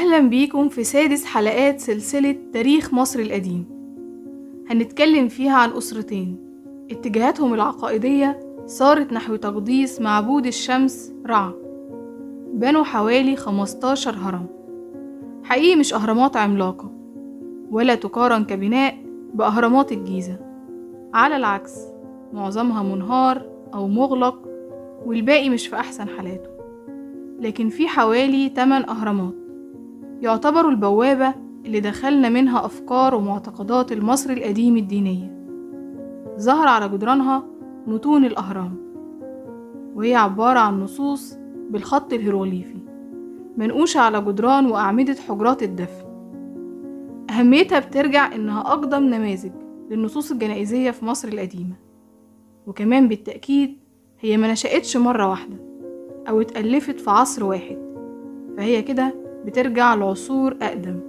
أهلا بيكم في سادس حلقات سلسلة تاريخ مصر القديم هنتكلم فيها عن أسرتين اتجاهاتهم العقائدية صارت نحو تقديس معبود الشمس رع بنوا حوالي 15 هرم حقيقي مش أهرامات عملاقة ولا تقارن كبناء بأهرامات الجيزة على العكس معظمها منهار أو مغلق والباقي مش في أحسن حالاته لكن في حوالي 8 أهرامات يعتبروا البوابة اللي دخلنا منها أفكار ومعتقدات المصري القديم الدينية ظهر على جدرانها متون الأهرام وهي عبارة عن نصوص بالخط الهيروغليفي منقوشة على جدران وأعمدة حجرات الدفن أهميتها بترجع إنها أقدم نماذج للنصوص الجنائزية في مصر القديمة وكمان بالتأكيد هي ما نشأتش مرة واحدة أو اتألفت في عصر واحد فهي كده بترجع لعصور أقدم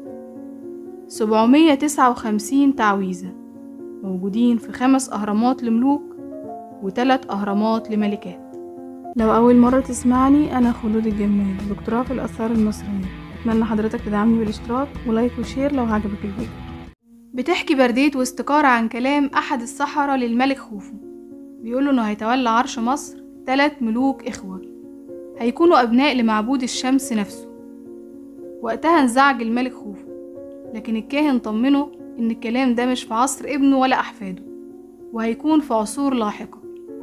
759 تعويذة موجودين في خمس أهرامات لملوك وتلات أهرامات لملكات لو أول مرة تسمعني أنا خلود الجمال دكتوراه في الآثار المصرية أتمنى حضرتك تدعمني بالاشتراك ولايك وشير لو عجبك الفيديو بتحكي بردية واستقارة عن كلام أحد السحرة للملك خوفو بيقوله إنه هيتولى عرش مصر تلات ملوك إخوة هيكونوا أبناء لمعبود الشمس نفسه وقتها انزعج الملك خوفو لكن الكاهن طمنه إن الكلام ده مش في عصر ابنه ولا أحفاده وهيكون في عصور لاحقة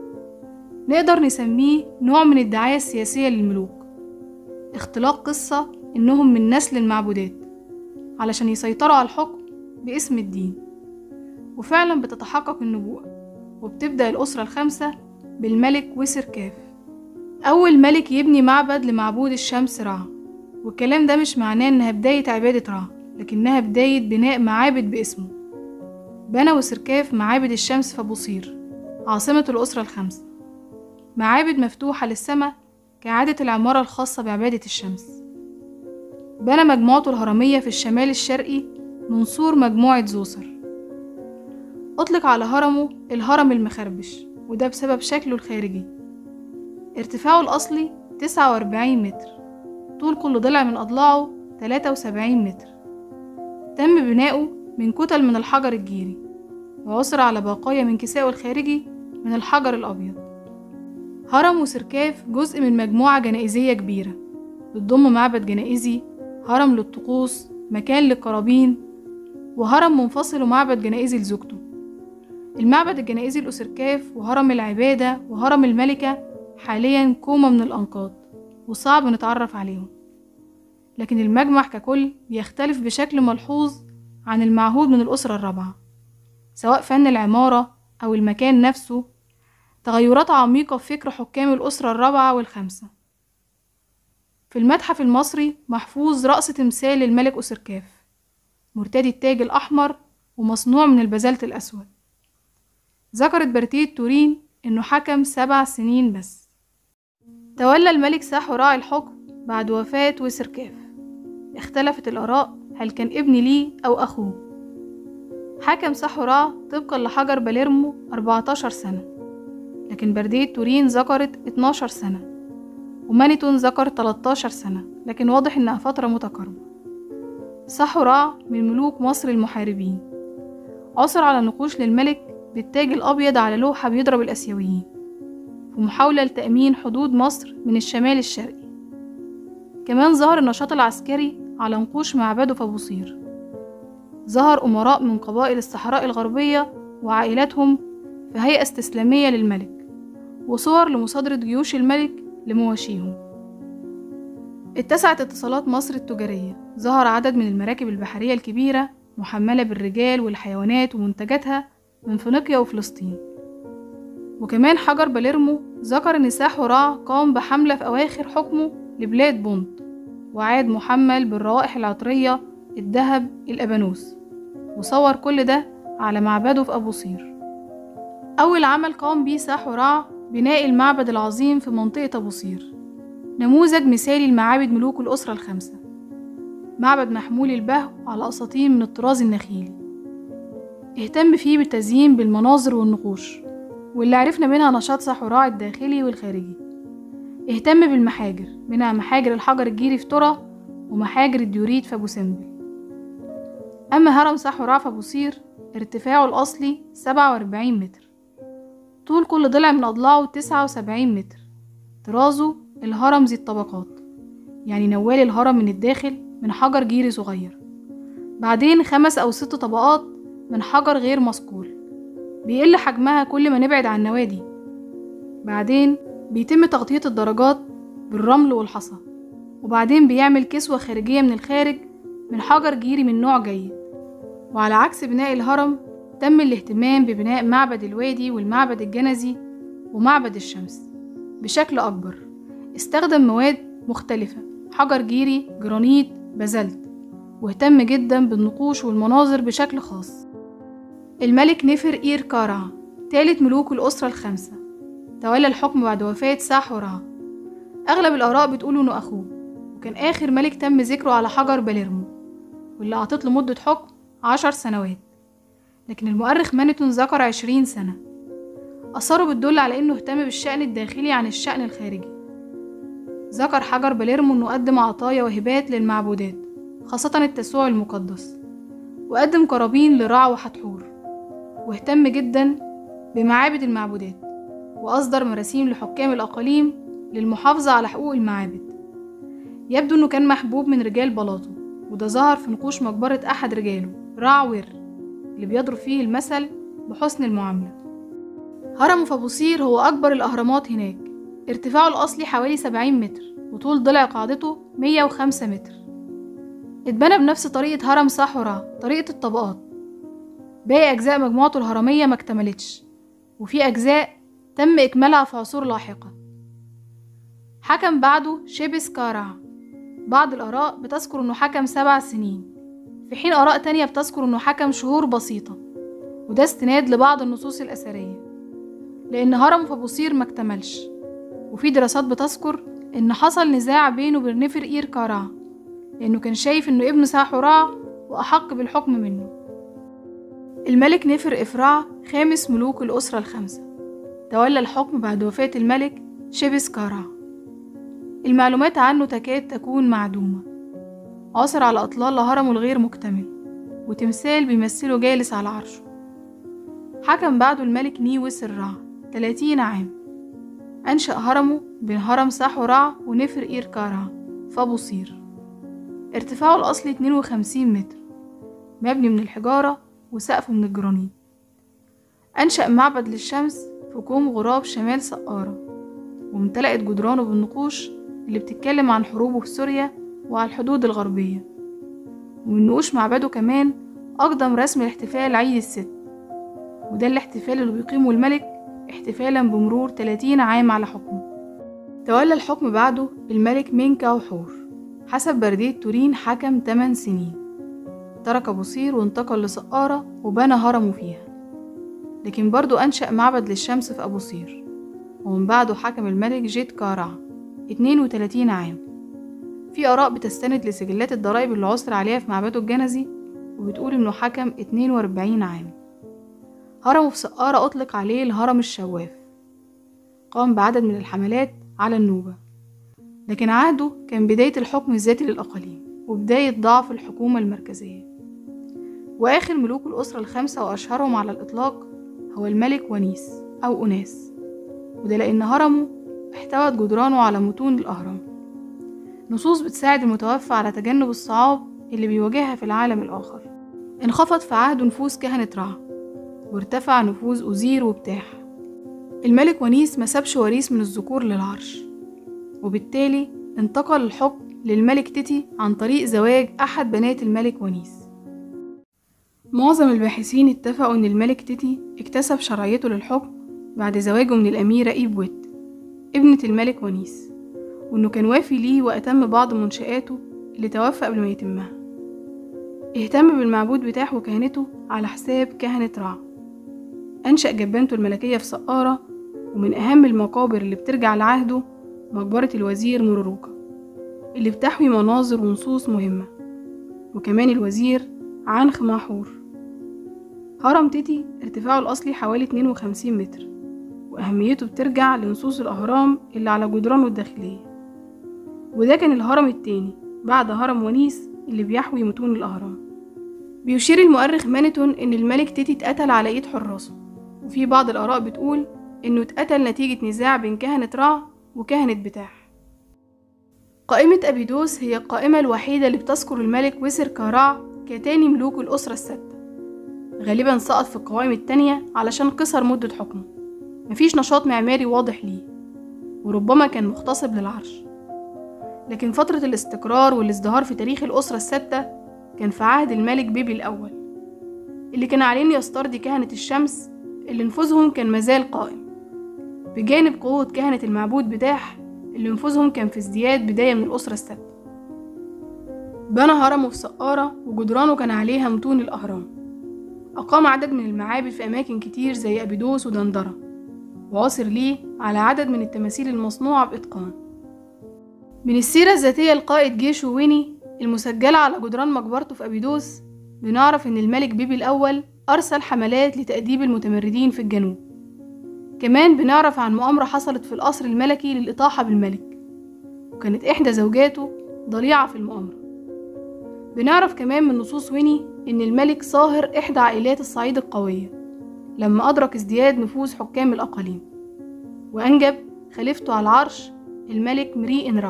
نقدر نسميه نوع من الدعاية السياسية للملوك اختلاق قصة إنهم من نسل المعبودات علشان يسيطروا على الحكم باسم الدين وفعلا بتتحقق النبوءة وبتبدأ الأسرة الخامسة بالملك وسركاف أول ملك يبني معبد لمعبود الشمس رع والكلام ده مش معناه إنها بداية عبادة رع لكنها بداية بناء معابد باسمه بنى وسركاف معابد الشمس في بوصير عاصمة الأسرة الخامسة معابد مفتوحة للسماء كعادة العمارة الخاصة بعبادة الشمس بنى مجموعته الهرمية في الشمال الشرقي من سور مجموعة زوسر أطلق على هرمه الهرم المخربش وده بسبب شكله الخارجي ارتفاعه الأصلي 49 متر طول كل ضلع من أضلاعه 73 متر تم بناؤه من كتل من الحجر الجيري وعثر على بقايا من كسائه الخارجي من الحجر الأبيض هرم وسركاف جزء من مجموعة جنائزية كبيرة بتضم معبد جنائزي هرم للطقوس مكان للقرابين وهرم منفصل ومعبد جنائزي لزوجته المعبد الجنائزي لأسركاف وهرم العبادة وهرم الملكة حاليا كومة من الأنقاض وصعب نتعرف عليهم لكن المجمع ككل بيختلف بشكل ملحوظ عن المعهود من الأسرة الرابعة سواء فن العمارة أو المكان نفسه تغيرات عميقة في فكر حكام الأسرة الرابعة والخامسة في المتحف المصري محفوظ رأس تمثال للملك أسركاف مرتدي التاج الأحمر ومصنوع من البازلت الأسود ذكرت برتية تورين إنه حكم سبع سنين بس تولى الملك ساحو راعي الحكم بعد وفاة وسركاف اختلفت الآراء هل كان ابن ليه أو أخوه حكم ساحورا طبقا لحجر باليرمو 14 سنة لكن بردية تورين ذكرت 12 سنة ومانيتون ذكر 13 سنة لكن واضح إنها فترة متقاربة ساحورا من ملوك مصر المحاربين عثر على نقوش للملك بالتاج الأبيض على لوحة بيضرب الآسيويين في محاولة لتأمين حدود مصر من الشمال الشرقي كمان ظهر النشاط العسكري على نقوش معبده في بوصير ظهر أمراء من قبائل الصحراء الغربية وعائلاتهم في هيئة استسلامية للملك وصور لمصادرة جيوش الملك لمواشيهم اتسعت اتصالات مصر التجارية ظهر عدد من المراكب البحرية الكبيرة محملة بالرجال والحيوانات ومنتجاتها من فينيقيا وفلسطين وكمان حجر باليرمو ذكر إن ساحورا قام بحملة في أواخر حكمه لبلاد بونت وعاد محمل بالروائح العطرية الذهب الأبانوس وصور كل ده على معبده في أبو صير أول عمل قام بيه ساحورا بناء المعبد العظيم في منطقة أبو صير نموذج مثالي لمعابد ملوك الأسرة الخمسة معبد محمول البهو على أساطين من الطراز النخيلي اهتم فيه بالتزيين بالمناظر والنقوش واللي عرفنا منها نشاط ساحوراء الداخلي والخارجي اهتم بالمحاجر منها محاجر الحجر الجيري في ترى ومحاجر الديوريت في أبو سمبل أما هرم سحورا في أبو سير ارتفاعه الأصلي سبعة وأربعين متر طول كل ضلع من أضلاعه تسعة وسبعين متر طرازه الهرم ذي الطبقات يعني نوال الهرم من الداخل من حجر جيري صغير بعدين خمس أو ست طبقات من حجر غير مصقول بيقل حجمها كل ما نبعد عن النوادي بعدين بيتم تغطية الدرجات بالرمل والحصى وبعدين بيعمل كسوة خارجية من الخارج من حجر جيري من نوع جيد وعلى عكس بناء الهرم تم الاهتمام ببناء معبد الوادي والمعبد الجنزي ومعبد الشمس بشكل أكبر استخدم مواد مختلفة حجر جيري جرانيت بازلت واهتم جدا بالنقوش والمناظر بشكل خاص الملك نفر إير كارع ثالث ملوك الأسرة الخمسة تولى الحكم بعد وفاة ساحورا أغلب الآراء بتقول إنه أخوه وكان آخر ملك تم ذكره على حجر باليرمو واللي أعطت له مدة حكم عشر سنوات لكن المؤرخ مانيتون ذكر عشرين سنة آثاره بتدل على إنه اهتم بالشأن الداخلي عن الشأن الخارجي ذكر حجر باليرمو إنه قدم عطايا وهبات للمعبودات خاصة التسوع المقدس وقدم قرابين لرع وحتحور واهتم جدا بمعابد المعبودات وأصدر مراسيم لحكام الأقاليم للمحافظة على حقوق المعابد يبدو إنه كان محبوب من رجال بلاطه وده ظهر في نقوش مقبرة أحد رجاله رع ور اللي بيضرب فيه المثل بحسن المعاملة هرم فابوسير هو أكبر الأهرامات هناك ارتفاعه الأصلي حوالي 70 متر وطول ضلع قاعدته 105 متر اتبنى بنفس طريقة هرم ساحورا طريقة الطبقات باقي أجزاء مجموعته الهرمية ما اكتملتش وفي أجزاء تم إكمالها في عصور لاحقة حكم بعده شيبس كارع بعض الآراء بتذكر إنه حكم سبع سنين في حين آراء تانية بتذكر إنه حكم شهور بسيطة وده استناد لبعض النصوص الأثرية لأن هرم فابوسير ما اكتملش وفي دراسات بتذكر إن حصل نزاع بينه وبين نفر إير كارع لأنه كان شايف إنه ابن ساحورا وأحق بالحكم منه الملك نفر إفرع خامس ملوك الأسرة الخمسة تولى الحكم بعد وفاة الملك شيبس كارع المعلومات عنه تكاد تكون معدومة عثر على أطلال هرمه الغير مكتمل وتمثال بيمثله جالس على عرشه حكم بعده الملك نيوس الرع 30 عام أنشأ هرمه بين هرم ساحورع ونفر إير كارع فابوسير ارتفاعه الأصلي 52 متر مبني من الحجارة وسقفه من الجرانيت أنشأ معبد للشمس في كوم غراب شمال سقارة وامتلأت جدرانه بالنقوش اللي بتتكلم عن حروبه في سوريا وعلى الحدود الغربية ومن نقوش معبده كمان أقدم رسم الاحتفال عيد الست وده الاحتفال اللي بيقيمه الملك احتفالا بمرور 30 عام على حكمه تولى الحكم بعده الملك مينكا وحور حسب بردية تورين حكم 8 سنين ترك بصير وانتقل لسقارة وبنى هرمه فيها لكن برضو أنشأ معبد للشمس في أبو صير ومن بعده حكم الملك جيت كارع 32 عام في آراء بتستند لسجلات الضرائب اللي عثر عليها في معبده الجنزي وبتقول إنه حكم 42 عام هرمه في سقارة أطلق عليه الهرم الشواف قام بعدد من الحملات على النوبة لكن عهده كان بداية الحكم الذاتي للأقاليم وبداية ضعف الحكومة المركزية وآخر ملوك الأسرة الخمسة وأشهرهم على الإطلاق هو الملك ونيس أو أناس وده لأن هرمه احتوت جدرانه على متون الأهرام نصوص بتساعد المتوفى على تجنب الصعاب اللي بيواجهها في العالم الآخر انخفض في عهده نفوذ كهنة رع وارتفع نفوذ أوزير وبتاح الملك ونيس ما سابش وريث من الذكور للعرش وبالتالي انتقل الحكم للملك تيتي عن طريق زواج أحد بنات الملك ونيس معظم الباحثين اتفقوا إن الملك تيتي اكتسب شرعيته للحكم بعد زواجه من الأميرة إيبويت ابنة الملك ونيس وإنه كان وافي ليه وأتم بعض منشآته اللي توفى قبل ما يتمها اهتم بالمعبود بتاعه وكهنته على حساب كهنة رع أنشأ جبانته الملكية في سقارة ومن أهم المقابر اللي بترجع لعهده مقبرة الوزير مروروكا اللي بتحوي مناظر ونصوص مهمة وكمان الوزير عنخ محور هرم تيتي ارتفاعه الأصلي حوالي 52 متر وأهميته بترجع لنصوص الأهرام اللي على جدرانه الداخلية وده كان الهرم التاني بعد هرم ونيس اللي بيحوي متون الأهرام بيشير المؤرخ مانيتون إن الملك تيتي اتقتل على إيد حراسه وفي بعض الآراء بتقول إنه اتقتل نتيجة نزاع بين كهنة رع وكهنة بتاح قائمة أبيدوس هي القائمة الوحيدة اللي بتذكر الملك وسر كرع كتاني ملوك الأسرة الستة غالبا سقط في القوائم التانية علشان قصر مدة حكمه مفيش نشاط معماري واضح ليه وربما كان مغتصب للعرش لكن فترة الاستقرار والازدهار في تاريخ الأسرة الستة كان في عهد الملك بيبي الأول اللي كان عليه يسترضي كهنة الشمس اللي نفوذهم كان مازال قائم بجانب قوة كهنة المعبود بتاح اللي نفوذهم كان في ازدياد بداية من الأسرة الستة بنى هرمه في سقارة وجدرانه كان عليها متون الأهرام أقام عدد من المعابد في أماكن كتير زي أبيدوس ودندرة وعاصر ليه على عدد من التماثيل المصنوعة بإتقان من السيرة الذاتية لقائد جيشه ويني المسجلة على جدران مقبرته في أبيدوس بنعرف إن الملك بيبي الأول أرسل حملات لتأديب المتمردين في الجنوب كمان بنعرف عن مؤامرة حصلت في القصر الملكي للإطاحة بالملك وكانت إحدى زوجاته ضليعة في المؤامرة بنعرف كمان من نصوص ويني إن الملك صاهر إحدى عائلات الصعيد القوية لما أدرك ازدياد نفوذ حكام الأقاليم وأنجب خليفته على العرش الملك مري إنرع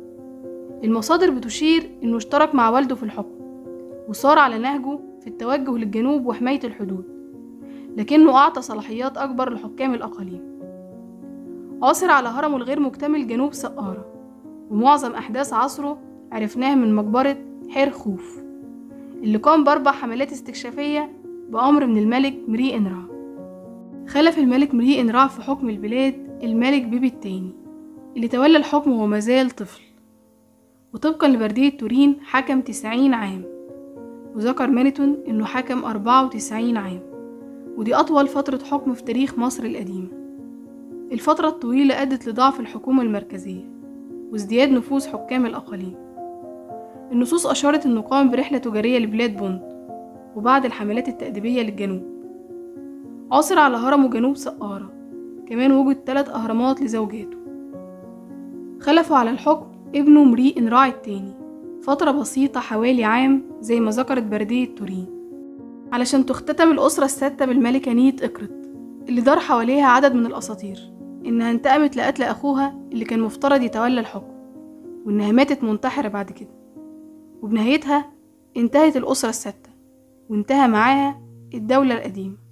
المصادر بتشير إنه اشترك مع والده في الحكم وصار على نهجه في التوجه للجنوب وحماية الحدود لكنه أعطى صلاحيات أكبر لحكام الأقاليم عاصر على هرمه الغير مكتمل جنوب سقارة ومعظم أحداث عصره عرفناها من مقبرة حير خوف اللي قام بأربع حملات استكشافية بأمر من الملك مري إنرع خلف الملك مري إنرع في حكم البلاد الملك بيبي التاني اللي تولى الحكم وهو مازال طفل وطبقا لبردية تورين حكم تسعين عام وذكر مانيتون إنه حكم أربعة وتسعين عام ودي أطول فترة حكم في تاريخ مصر القديمة الفترة الطويلة أدت لضعف الحكومة المركزية وازدياد نفوذ حكام الأقاليم النصوص أشارت إنه قام برحلة تجارية لبلاد بوند وبعد الحملات التأديبية للجنوب عاصر على هرمه جنوب سقارة كمان وجد ثلاث أهرامات لزوجاته خلفوا على الحكم ابنه مري إنراع التاني فترة بسيطة حوالي عام زي ما ذكرت بردية تورين علشان تختتم الأسرة الستة بالملكة نيت إقرت اللي دار حواليها عدد من الأساطير إنها انتقمت لقتل أخوها اللي كان مفترض يتولى الحكم وإنها ماتت منتحرة بعد كده وبنهايتها انتهت الأسرة الستة وانتهى معاها الدولة القديمة